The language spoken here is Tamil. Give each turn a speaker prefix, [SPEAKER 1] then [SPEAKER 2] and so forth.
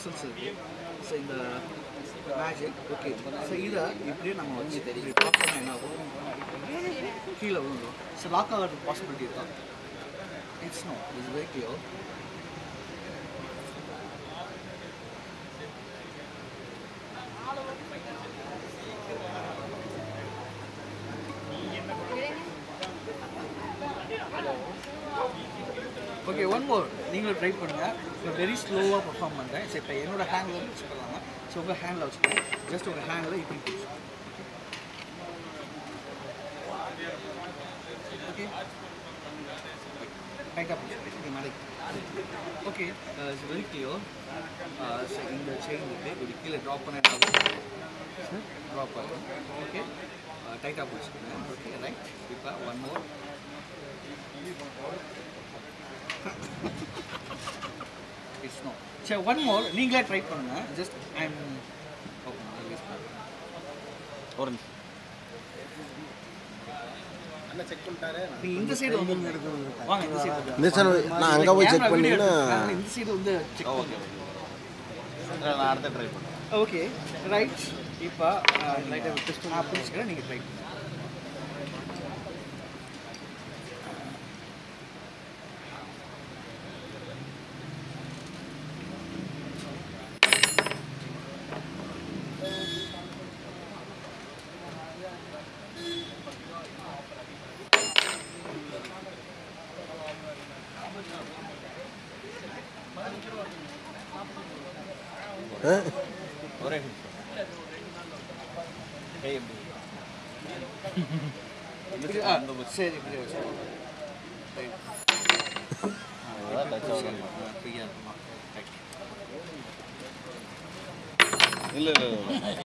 [SPEAKER 1] மசில்ஸ் இருக்குது ஸோ இந்த மேஜிக் ஓகே ஸோ இதை இப்படியே நம்ம வச்சு இப்படி ப்ளாக் பண்ணால் என்ன ஆகும் கீழே விழுந்துடும் ஸோ லாக் ஆகிறதுக்கு பாசிபிலிட்டி இருக்கா it's no it's very clear okay one more நீங்களும் ட்ரை பண்ணுங்கள் இப்போ வெரி ஸ்லோவாக பர்ஃபார்ம் பண்ணுறேன் சரி இப்போ என்னோட ஹேண்டில் வச்சுக்கலாங்க ஸோ உங்கள் ஹேண்டில் வச்சுக்கோங்க ஜஸ்ட் உங்கள் ஹேண்டில் இப்படி பிடிச்சி ஓகே டைட்டாக பிடிச்சி மேலே ஓகே இட்ஸ் வெரி கிளியர் இந்த செயின் வந்து இப்படி கீழே ட்ராப் பண்ண ட்ராப் ஆகும் ஓகே டைட்டாக பிடிச்சிக்கோங்க ஓகே ரைட் இப்போ ஒன் மோர் இட்ஸ் நோ சரி ஒன் மோர் நீங்களே ட்ரை பண்ணுங்க ஜஸ்ட் ஐ எம்
[SPEAKER 2] ஒரு நிமிஷம்
[SPEAKER 1] நீங்க இந்த சைடு வந்து வாங்க இந்த சைடு
[SPEAKER 3] இந்த side நான் அங்க போய் check பண்ணீங்கன்னா-
[SPEAKER 1] இந்த சைடு வந்து செக்
[SPEAKER 2] ஓகே நான் அடுத்த ட்ரை பண்ணுறேன்
[SPEAKER 1] ஓகே ரைட் இப்போ லைட்டாக டெஸ்ட் நான் பிடிச்சிக்கிறேன் நீங்கள் ட்ரை பண்ணுங்க
[SPEAKER 3] ஆ?
[SPEAKER 2] ஒரே நிமிஷம் கை எப்படி
[SPEAKER 1] இப்படி ஆ, சரி இப்படி வச்சுக்கோங்க ரைட்
[SPEAKER 2] அதான் டச் ஆகணும்
[SPEAKER 1] ஃப்ரீயாக இருக்குமா ரைட்
[SPEAKER 2] இல்லை இல்லை